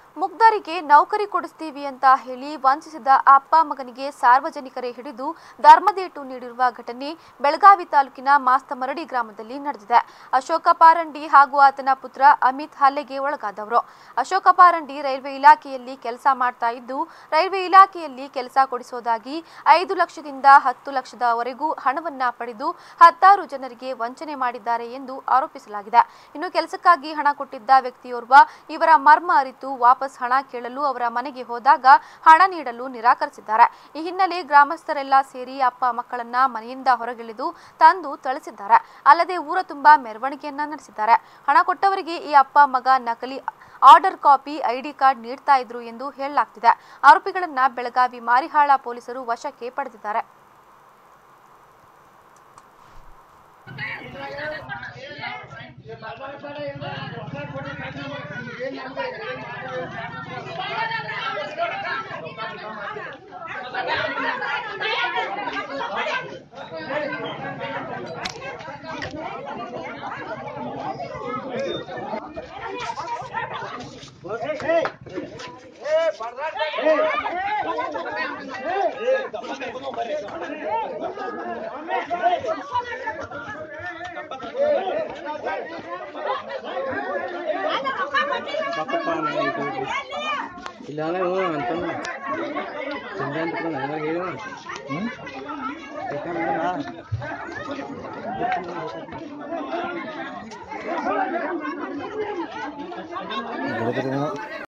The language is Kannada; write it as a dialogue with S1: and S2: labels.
S1: ಮುಗ್ಧರಿಗೆ ನೌಕರಿ ಕೊಡಿಸ್ತೀವಿ ಅಂತ ಹೇಳಿ ವಂಚಿಸಿದ ಅಪ್ಪ ಮಗನಿಗೆ ಸಾರ್ವಜನಿಕರೇ ಹಿಡಿದು ಧರ್ಮದೇಟು ನೀಡಿರುವ ಘಟನೆ ಬೆಳಗಾವಿ ತಾಲೂಕಿನ ಮಾಸ್ತಮರಡಿ ಗ್ರಾಮದಲ್ಲಿ ನಡೆದಿದೆ ಅಶೋಕ ಪಾರಂಡಿ ಹಾಗೂ ಆತನ ಪುತ್ರ ಅಮಿತ್ ಹಲ್ಲೆಗೆ ಒಳಗಾದವರು ಅಶೋಕ ಪಾರಂಡಿ ರೈಲ್ವೆ ಇಲಾಖೆಯಲ್ಲಿ ಕೆಲಸ ಮಾಡ್ತಾ ಇದ್ದು ರೈಲ್ವೆ ಇಲಾಖೆಯಲ್ಲಿ ಕೆಲಸ ಕೊಡಿಸೋದಾಗಿ ಐದು ಲಕ್ಷದಿಂದ ಹತ್ತು ಲಕ್ಷದವರೆಗೂ ಹಣವನ್ನ ಪಡೆದು ಹತ್ತಾರು ಜನರಿಗೆ ವಂಚನೆ ಮಾಡಿದ್ದಾರೆ ಎಂದು ಆರೋಪಿಸಲಾಗಿದೆ ಇನ್ನು ಕೆಲಸಕ್ಕಾಗಿ ಹಣ ಕೊಟ್ಟಿದ್ದ ವ್ಯಕ್ತಿಯೋರ್ವ ಇವರ ಮರ್ಮ ಅರಿತು ವಾಪಸ್ ಹಣ ಕೇಳಲು ಅವರ ಮನೆಗೆ ಹೋದಾಗ ಹಣ ನೀಡಲು ನಿರಾಕರಿಸಿದ್ದಾರೆ ಈ ಹಿನ್ನೆಲೆ ಗ್ರಾಮಸ್ಥರೆಲ್ಲ ಸೇರಿ ಅಪ್ಪ ಮಕ್ಕಳನ್ನ ಮನೆಯಿಂದ ಹೊರಗಿಳಿದು ತಂದು ಥಳಿಸಿದ್ದಾರೆ ಅಲ್ಲದೆ ಊರ ತುಂಬಾ ಮೆರವಣಿಗೆಯನ್ನ ನಡೆಸಿದ್ದಾರೆ ಹಣ ಕೊಟ್ಟವರಿಗೆ ಈ ಅಪ್ಪ ಮಗ ನಕಲಿ ಆರ್ಡರ್ ಕಾಪಿ ಐಡಿ ಕಾರ್ಡ್ ನೀಡ್ತಾ ಇದ್ರು ಎಂದು ಹೇಳಲಾಗ್ತಿದೆ ಆರೋಪಿಗಳನ್ನ ಬೆಳಗಾವಿ ಮಾರಿಹಾಳ ಪೊಲೀಸರು ವಶಕ್ಕೆ ಪಡೆದಿದ್ದಾರೆ
S2: ಇಲ್ಲ ಇವ ಅಂತ ಸಂಜೆ ಅಂತ ನನಗೆ ಹೇಳು ಹ್ಞೂ